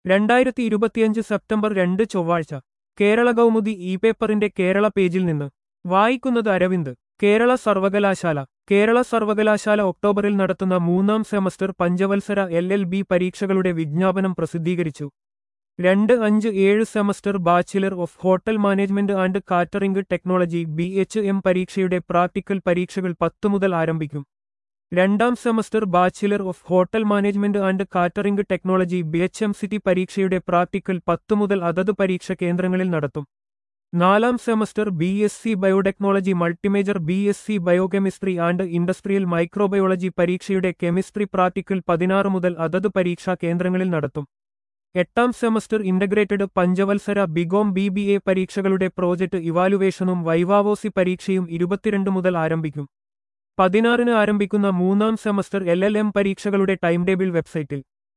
രണ്ടായിരത്തി ഇരുപത്തിയഞ്ച് സെപ്റ്റംബർ രണ്ട് ചൊവ്വാഴ്ച കേരള കൗമുദി ഇ പേപ്പറിന്റെ കേരള പേജിൽ നിന്ന് വായിക്കുന്നത് അരവിന്ദ് കേരള സർവകലാശാല കേരള സർവകലാശാല ഒക്ടോബറിൽ നടത്തുന്ന മൂന്നാം സെമസ്റ്റർ പഞ്ചവത്സര എൽ എൽ ബി പരീക്ഷകളുടെ വിജ്ഞാപനം പ്രസിദ്ധീകരിച്ചു രണ്ട് അഞ്ച് ഏഴ് semester bachelor of hotel management and catering technology B H M പരീക്ഷയുടെ പ്രാക്ടിക്കൽ പരീക്ഷകൾ പത്ത് മുതൽ ആരംഭിക്കും രണ്ടാം semester bachelor of hotel management and catering technology B H M C T പരീക്ഷയുടെ പ്രാക്ടിക്കൽ പത്ത് മുതൽ അതത് പരീക്ഷ കേന്ദ്രങ്ങളിൽ നടത്തും നാലാം semester B S C biotechnology multi major B S C biochemistry and industrial microbiology പരീക്ഷയുടെ കെമിസ്ട്രി പ്രാക്ടിക്കൽ പതിനാറ് മുതൽ അതത് പരീക്ഷാ കേന്ദ്രങ്ങളിൽ നടത്തും എട്ടാം സെമസ്റ്റർ ഇന്റഗ്രേറ്റഡ് പഞ്ചവത്സര ബികോം ബി ബി എ പരീക്ഷകളുടെ പ്രോജക്ട് ഇവാലുവേഷനും വൈവാവോസി പരീക്ഷയും ഇരുപത്തിരണ്ട് മുതൽ ആരംഭിക്കും പതിനാറിന് ആരംഭിക്കുന്ന മൂന്നാം സെമസ്റ്റർ എൽ എൽ എം പരീക്ഷകളുടെ ടൈം ടേബിൾ വെബ്സൈറ്റിൽ